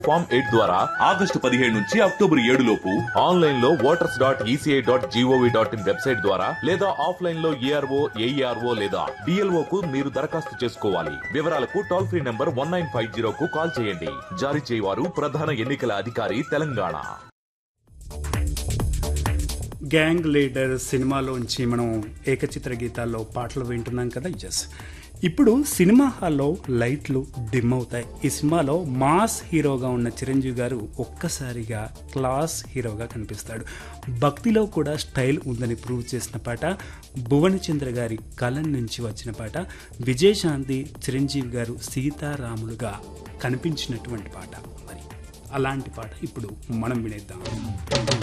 form eight ద్వారా August పదిహేడు నుంచి అక్టోబర్ ఏడు లోపు ఆన్లైన్ లో voters dot ECI dot GOV dot in website ద్వారా లేదా ఆఫ్లైన్ లో ఏఆర్ఓ ఏఈఆర్ఓ లేదా డిఎల్ఓ కు మీరు దరఖాస్తు చేసుకోవాలి వివరాలకు toll free number one nine five zero కు కాల్ చేయండి జారీ చేయవారు ప్రధాన ఎన్నికల అధికారి తెలంగాణ గ్యాంగ్ లీడర్ సినిమాలోంచి మనం ఏకచిత్ర గీతాల్లో పాటలు వింటున్నాం కదా ఎస్ ఇప్పుడు సినిమా హాల్లో లైట్లు డిమ్ అవుతాయి ఈ సినిమాలో మాస్ హీరోగా ఉన్న చిరంజీవి గారు ఒక్కసారిగా క్లాస్ హీరోగా కనిపిస్తాడు భక్తిలో కూడా స్టైల్ ఉందని ప్రూవ్ చేసిన పాట భువనచంద్ర గారి కలం నుంచి వచ్చిన పాట విజయశాంతి చిరంజీవి గారు సీతారాములుగా కనిపించినటువంటి పాట మరి అలాంటి పాట ఇప్పుడు మనం వినేద్దాం